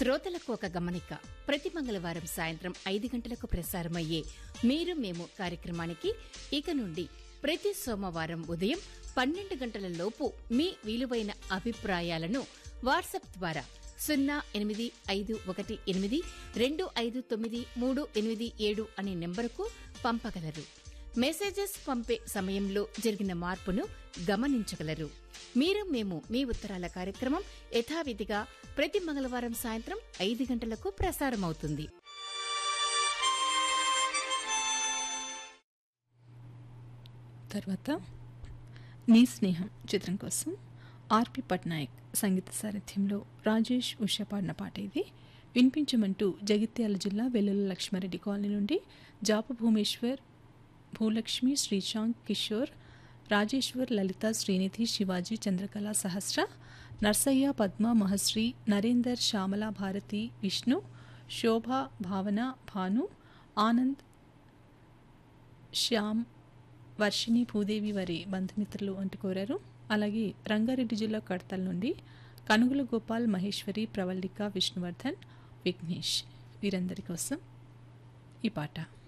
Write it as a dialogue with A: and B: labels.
A: శ్రోతలకు ఒక గమనిక ప్రతి మంగళవారం సాయంత్రం ఐదు గంటలకు ప్రసారమయ్యే మీరు మేము కార్యక్రమానికి ఇక నుండి ప్రతి సోమవారం ఉదయం పన్నెండు గంటల లోపు మీ విలువైన అభిప్రాయాలను వాట్సాప్ ద్వారా సున్నా ఎనిమిది ఐదు ఒకటి ఎనిమిది రెండు ఐదు తొమ్మిది మూడు ఎనిమిది ఏడు అనే నెంబరుకు పంపగలరు మెసేజెస్ పంపే సమయంలో జరిగిన మార్పును గమనించగలరు మీరు మేము మీ ఉత్తరాల కార్యక్రమం యథావిధిగా ప్రతి మంగళవారం సాయంత్రం ఐదు గంటలకు ప్రసారమవుతుంది
B: తర్వాత నీ స్నేహం చిత్రం కోసం ఆర్పి పట్నాయక్ సంగీత సారథ్యంలో రాజేష్ ఉష పాడిన పాట ఇది వినిపించమంటూ జగిత్యాల జిల్లా వెల్లుల లక్ష్మారెడ్డి కాలనీ నుండి జాప భూమేశ్వర్ భూలక్ష్మి శ్రీశాంక్ కిషోర్ రాజేశ్వర్ లలిత శ్రీనిధి శివాజీ చంద్రకళ సహస్ర నర్సయ్య పద్మ మహశ్రీ నరేందర్ శ్యామల భారతి విష్ణు శోభ భావన భాను ఆనంద్ శ్యామ్ వర్షిణి భూదేవి వారి బంధుమిత్రులు అంటూ కోరారు అలాగే రంగారెడ్డి జిల్లా కడతల నుండి కనుగుల గోపాల్ మహేశ్వరి ప్రవల్లిక విష్ణువర్ధన్ విఘ్నేష్ వీరందరి కోసం ఈ పాట